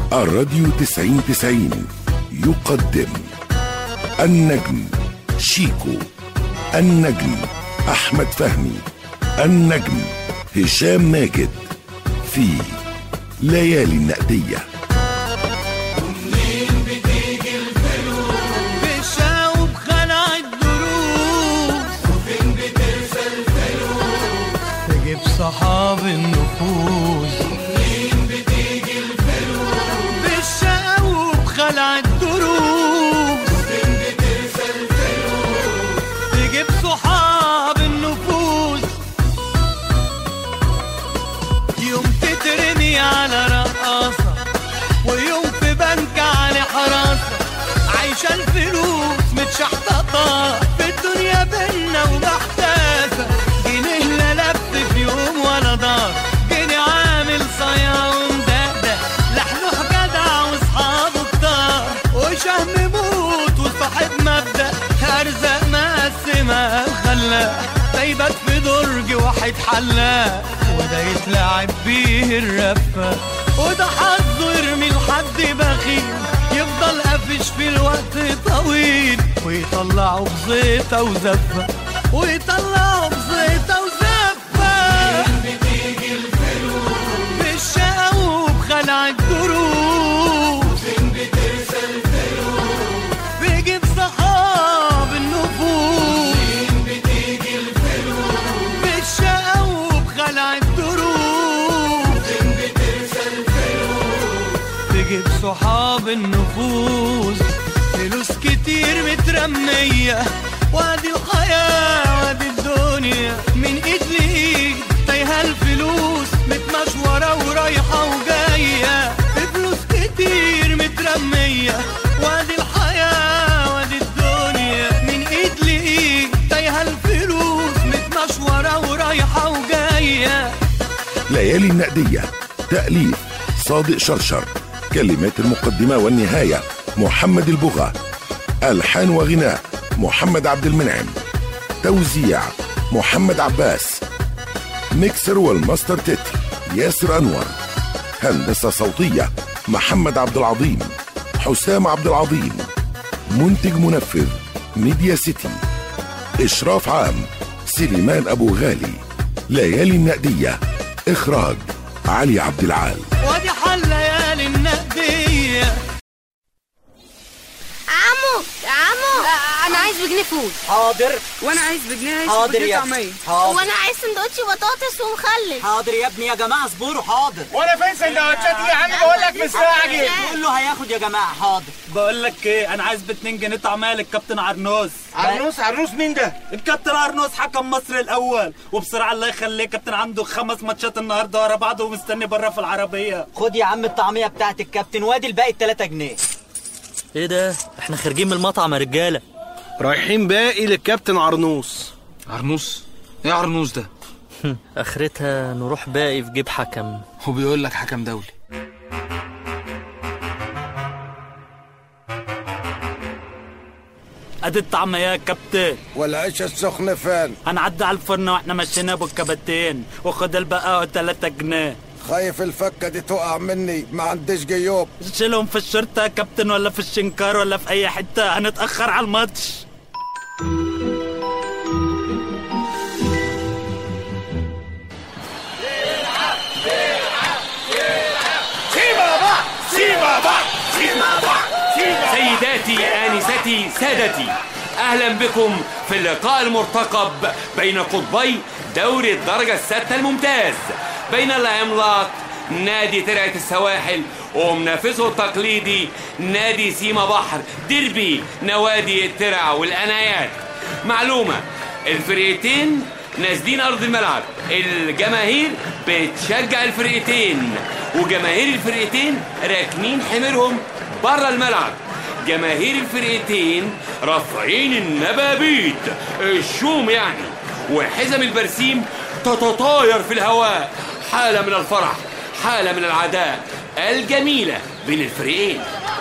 الراديو تسعين تسعين يقدم النجم شيكو النجم أحمد فهمي النجم هشام ماجد في ليالي النقديه بشاوب خلع الدروس وفين بترسى الفلوس تجيب صحاب النفوس ومنين بتيجي الفلوس بشاوب خلع الدروس وفين بترسى الفلوس تجيب صحاب النفوس يوم تترمي على رقاصة ويوم في بنك على حراسة عايشة الفلوس متشحططة في الدنيا بينا ومحتاسة جنيه لا لف في يوم ولا دار جنيه عامل صيا ومدقدق لحلوح جدع واصحابه كتار وشهم موت وصاحب مبدأ أرزاق مقسمة خلاق دايبك في درج واحد حلاق وده يتلعب بيه الرفة وده حظه يرمي لحد بخيل يفضل قافش في الوقت طويل ويطلعه بزيطة وزفة ويطلعه بزيطة وزفة بتيجي الفلوس بالشقا وبخلع الدروس فين بترسى الفلوس بيجيب صحاب النفوس فين بتيجي الفلوس بالشقا وبخلع الدروس فين بترسى الفلوس تجيب صحاب النفوس فلوس كتير مترمية وادي الحياة وادي الدنيا من ايد لايد تايهة الفلوس متمشورة ورايحة وجاية فلوس كتير مترمية وادي الحياة وادي الدنيا من ايد لايد تايهة الفلوس متمشورة ورايحة وجاية ليالي النقدية تأليف صادق شرشر كلمات المقدمة والنهاية محمد البغا ألحان وغناء محمد عبد المنعم توزيع محمد عباس ميكسر والماستر تتر ياسر أنور هندسة صوتية محمد عبد العظيم حسام عبد العظيم منتج منفذ ميديا سيتي إشراف عام سليمان أبو غالي ليالي النقدية إخراج علي عبد العال وادي حل ليالي النقدية عمو عمو انا عايز بجنيه فول حاضر وانا عايز بجنيه عايز حاضر بجنيه يا طعميه حاضر وانا عايز سندوتش بطاطس ومخلل حاضر يا ابني يا جماعه اصبروا حاضر وانا فين سندوتشات دي يا عم بقول لك مستعجل كله هياخد يا جماعه حاضر بقول لك ايه انا عايز ب 2 جنيه طعميه للكابتن عرنوس عروس عروس مين ده؟ الكابتن عرنوس حكم مصر الاول وبسرعه الله يخليه كابتن عنده خمس ماتشات النهارده ورا بعض ومستني بره في العربيه خد يا عم الطعميه بتاعت الكابتن وادي الباقي 3 جنيه ايه ده احنا خارجين من المطعم يا رجاله رايحين باقي للكابتن عرنوس عرنوس ايه عرنوس ده اخرتها نروح باقي في جيب حكم هو بيقول لك حكم دولي ادي الطعميه يا كابتن والعيش السخن فين هنعدي على الفرن واحنا ماشيين ابو الكباتين وخد البقى 3 جنيه خايف الفكة دي تقع مني ما عنديش جيوب شيلهم في الشرطه يا كابتن ولا في الشنكار ولا في اي حته هنتاخر على الماتش سيداتي آنستي سادتي أهلا بكم في اللقاء المرتقب بين قطبي دوري الدرجة السادسة الممتاز بين العملاق نادي ترعة السواحل ومنافسه التقليدي نادي سيما بحر ديربي نوادي الترع والأنايات معلومة الفرقتين نازلين أرض الملعب الجماهير بتشجع الفرقتين وجماهير الفرقتين راكنين حمرهم بره الملعب جماهير الفرقتين رافعين النبابيت الشوم يعني وحزم البرسيم تتطاير في الهواء حالة من الفرح حالة من العداء الجميلة بين الفريقين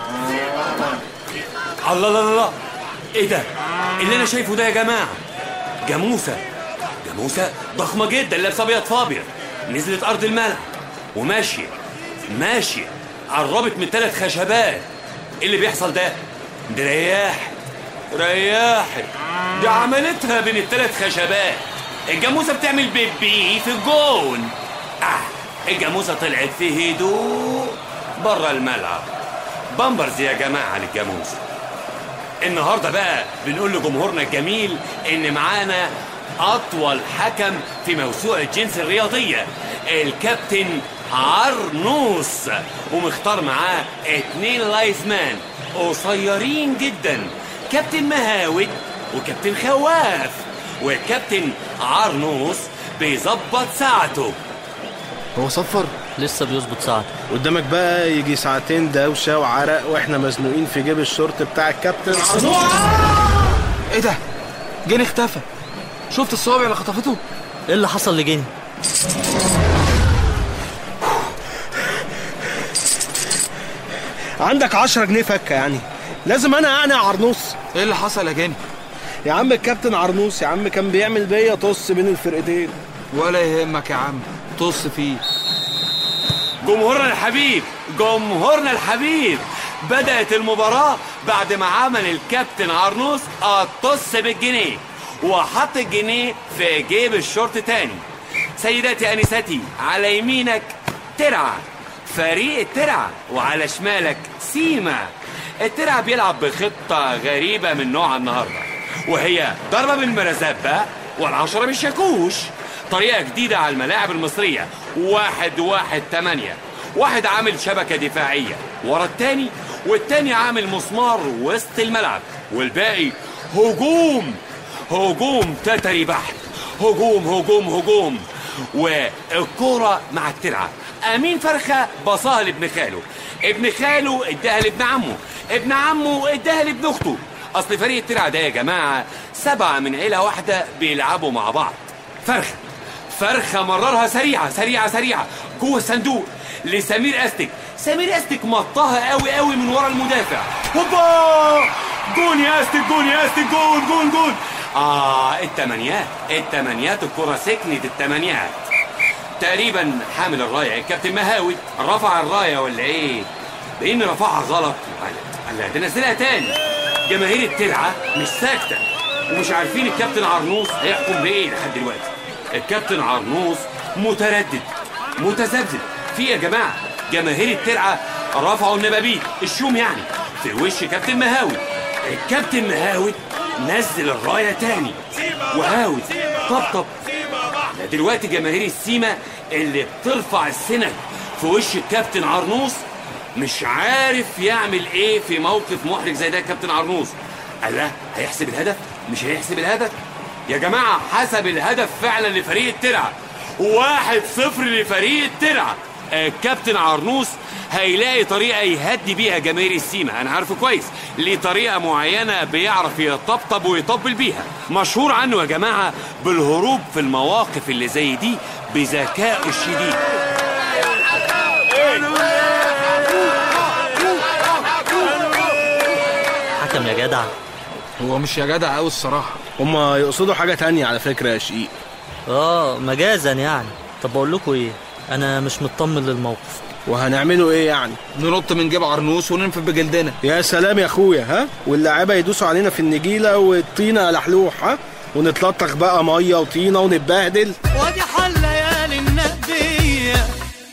الله الله الله ايه ده اللي انا شايفه ده يا جماعة جاموسة جاموسة ضخمة جدا لابسة ابيض فابيض نزلت ارض الملعب وماشية ماشية قربت من ثلاث خشبات ايه اللي بيحصل ده دي رياحت رياحت دي عملتها بين الثلاث خشبات الجاموسه بتعمل بيبي في الجون اه الجاموسه طلعت في هدوء بره الملعب بامبرز يا جماعه للجاموسه النهارده بقى بنقول لجمهورنا الجميل ان معانا اطول حكم في موسوعه الجنس الرياضيه الكابتن عرنوس ومختار معاه اتنين لايزمان قصيرين جدا كابتن مهاود وكابتن خواف والكابتن عرنوس بيظبط ساعته هو صفر لسه بيظبط ساعته قدامك بقى يجي ساعتين دوشة وعرق واحنا مزنوقين في جيب الشورت بتاع الكابتن ايه ده جيني اختفى شفت الصوابع اللي خطفته ايه اللي حصل لجيني عندك 10 جنيه فكة يعني لازم انا انا عرنوس ايه اللي حصل يا جيني يا عم الكابتن عرنوس يا عم كان بيعمل بيا طص بين الفرقتين ولا يهمك يا عم طص فيه جمهورنا الحبيب جمهورنا الحبيب بدأت المباراة بعد ما عمل الكابتن عرنوس الطص بالجنيه وحط الجنيه في جيب الشورت تاني سيداتي أنستي على يمينك ترعى فريق الترعى وعلى شمالك سيما الترعى بيلعب بخطة غريبة من نوع النهاردة وهي ضربة بالمرزبة والعشرة بالشاكوش طريقة جديدة على الملاعب المصرية واحد واحد تمانية واحد عامل شبكة دفاعية ورا التاني والتاني عامل مسمار وسط الملعب والباقي هجوم هجوم تتري بحت هجوم هجوم هجوم والكورة مع الترعة أمين فرخة بصاها لابن خاله ابن خاله اداها لابن عمه ابن عمه اداها لابن اخته اصل فريق الترعة ده يا جماعة سبعة من عيلة واحدة بيلعبوا مع بعض فرخة فرخة مررها سريعة سريعة سريعة جوه الصندوق لسمير استك سمير استك مطها قوي قوي من ورا المدافع هوبا جون يا استك جون يا استك جون جون جون اه التمانيات التمانيات الكرة سكنت التمانيات تقريبا حامل الراية الكابتن مهاوي رفع الراية ولا ايه لان رفعها غلط لا ده نزلها تاني جماهير الترعة مش ساكتة ومش عارفين الكابتن عرنوس هيحكم بايه لحد دلوقتي الكابتن عرنوس متردد متذبذب في يا جماعة جماهير الترعة رفعوا النبابيت الشوم يعني في وش كابتن مهاوي الكابتن مهاوي نزل الراية تاني وهاوي طبطب ده دلوقتي جماهير السيما اللي بترفع السند في وش الكابتن عرنوس مش عارف يعمل ايه في موقف محرج زي ده الكابتن عرنوس قال لا هيحسب الهدف مش هيحسب الهدف يا جماعة حسب الهدف فعلا لفريق الترعة واحد صفر لفريق الترعة الكابتن عرنوس هيلاقي طريقة يهدي بيها جماهير السيما أنا عارفه كويس ليه طريقة معينة بيعرف يطبطب ويطبل بيها مشهور عنه يا جماعة بالهروب في المواقف اللي زي دي بذكائه الشديد حكم يا جدع هو مش يا جدع قوي الصراحة هما يقصدوا حاجة تانية على فكرة يا شقيق اه مجازا يعني طب بقول لكم ايه انا مش مطمن للموقف وهنعمله ايه يعني ننط من جيب عرنوس وننفذ بجلدنا يا سلام يا اخويا ها واللاعيبه يدوسوا علينا في النجيله والطينه لحلوح ها ونتلطخ بقى ميه وطينه ونتبهدل وادي حل ليالي النقدية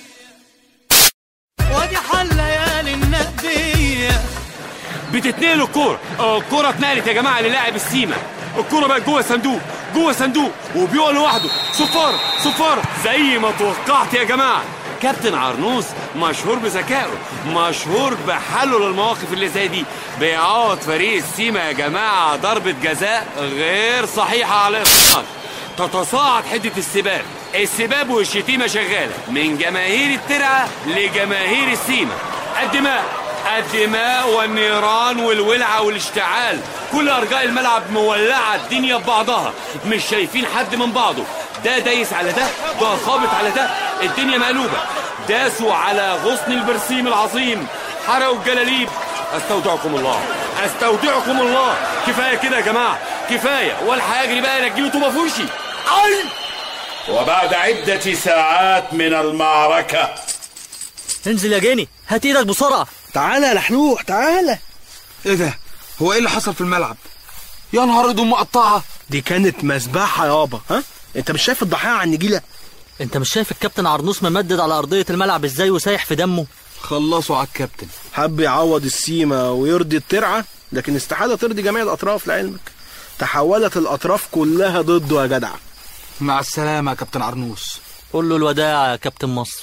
وادي حل ليالي النقدية بتتنقل الكورة الكورة اتنقلت يا جماعة للاعب السيما الكورة بقت جوه صندوق جوه صندوق وبيقع لوحده صفارة صفارة زي ما توقعت يا جماعة كابتن عرنوس مشهور بذكائه مشهور بحله للمواقف اللي زي دي بيعوض فريق السيما يا جماعة ضربة جزاء غير صحيحة على الإطلاق تتصاعد حدة السباب السباب والشتيمة شغالة من جماهير الترعة لجماهير السيما الدماء الدماء والنيران والولعة والاشتعال كل أرجاء الملعب مولعة الدنيا ببعضها مش شايفين حد من بعضه ده دايس على ده ده خابط على ده الدنيا مقلوبة داسوا على غصن البرسيم العظيم حرقوا الجلاليب استودعكم الله استودعكم الله كفاية كده يا جماعة كفاية والحق يجري بقى ينجيله طوبة في وشي وبعد عدة ساعات من المعركة انزل يا جيني هات ايدك بسرعه تعالى يا لحلوح تعالى ايه ده هو ايه اللي حصل في الملعب يا نهار هدوم مقطعه دي كانت مذبحه يابا ها انت مش شايف الضحيه على النجيله انت مش شايف الكابتن عرنوس ممدد على ارضيه الملعب ازاي وسايح في دمه خلصوا على الكابتن حب يعوض السيمه ويرضي الترعه لكن استحاله ترضي جميع الاطراف لعلمك تحولت الاطراف كلها ضده يا جدع مع السلامه يا كابتن عرنوس قول له الوداع يا كابتن مصر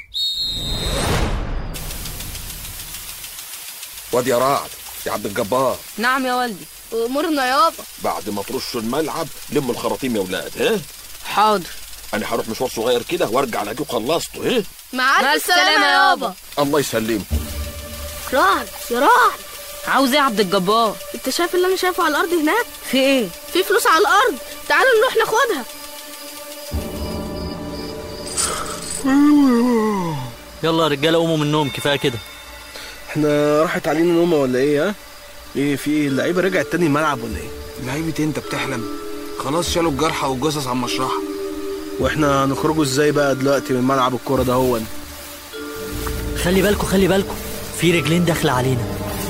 واد يا رعد يا عبد الجبار نعم يا والدي وامرنا يابا بعد ما ترشوا الملعب لموا الخراطيم يا ولاد ها حاضر انا هروح مشوار صغير كده وارجع الاقيه خلصته ها مع الف سلامة يابا الله يسلمك رعد يا رعد عاوز ايه يا عبد الجبار انت شايف اللي انا شايفه على الارض هناك في ايه في فلوس على الارض تعالوا نروح ناخدها يلا يا رجاله قوموا من النوم كفايه كده احنا راحت علينا نومه ولا ايه ها ايه في ايه اللعيبه رجعت تاني الملعب ولا ايه لعيبه انت بتحلم خلاص شالوا الجرحى والجثث على المشرحه واحنا هنخرجوا ازاي بقى دلوقتي من ملعب الكوره ده هو خلي بالكوا خلي بالكوا في رجلين داخله علينا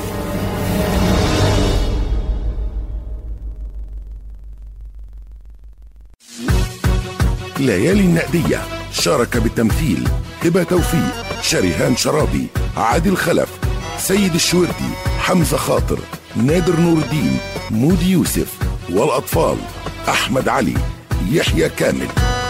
ليالي النقدية شارك بالتمثيل هبة توفيق شريهان شرابي عادل خلف سيد الشوردي حمزة خاطر نادر نور الدين مودي يوسف والأطفال أحمد علي يحيى كامل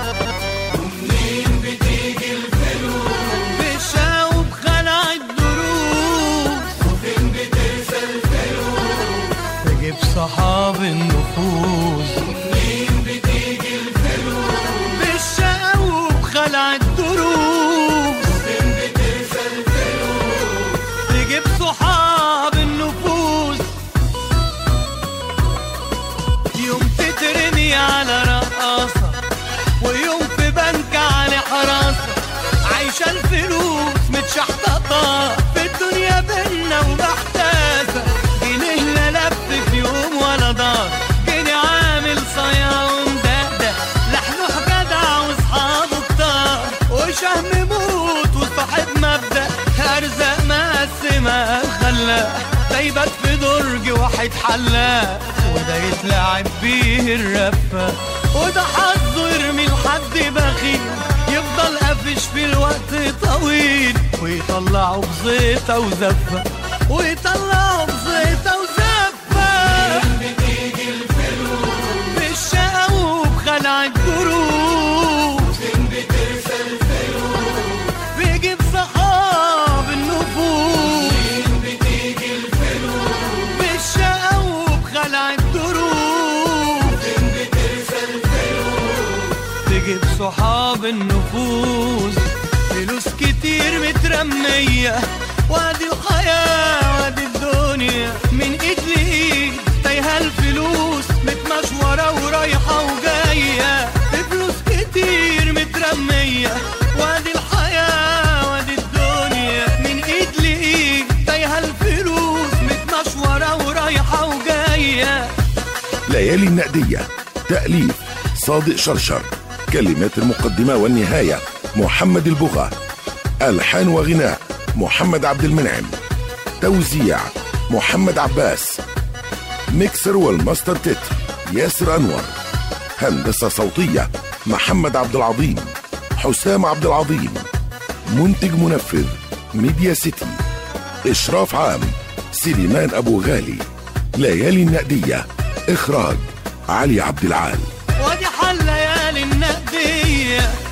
بشاوب خلع الدروس وفين بترسى الفلوس تجيب صحاب النفوس ومنين بتيجي الفلوس بالشاوب خلع الدروس وفين بترسى الفلوس تجيب صحاب النفوس يوم تترمي على رقاصة ويوم في بنك على حراسة عايشة الفلوس متشحططة في الدنيا بينا ومحتاسة جنيه لا لف في يوم ولا دار جنيه عامل صيا ومدقدق لحلوح جدع واصحابه كتار وشهم موت وصاحب مبدأ ارزاق مقسمة خلاق ده يبات في درج واحد حلاق وده يتلعب بيه الرفة وده حظه يرمي لحد بخيل يفضل قافش في الوقت طويل ويطلعه بزيطة وزفة ويطلعه بزيطة وزفة بتيجي الفلوس بالشقا وبخلع الدروس فين بترسى الفلوس بيجيب صحاب النفوس فين بتيجي الفلوس بالشقا وبخلع الدروس فين بترسى الفلوس تجيب صحاب النفوس فلوس كتير مترمية وادي الحياة وادي الدنيا من ايد لايد تايهة الفلوس متمشورة ورايحة وجاية فلوس كتير مترمية وادي الحياة وادي الدنيا من ايد لايد تايهة الفلوس متمشورة ورايحة وجاية ليالي النقدية تأليف صادق شرشر كلمات المقدمة والنهاية محمد البغا ألحان وغناء محمد عبد المنعم توزيع محمد عباس ميكسر والماستر تتر ياسر أنور هندسة صوتية محمد عبد العظيم حسام عبد العظيم منتج منفذ ميديا سيتي إشراف عام سليمان أبو غالي ليالي النقدية إخراج علي عبد العال وادي حل ليالي النقدية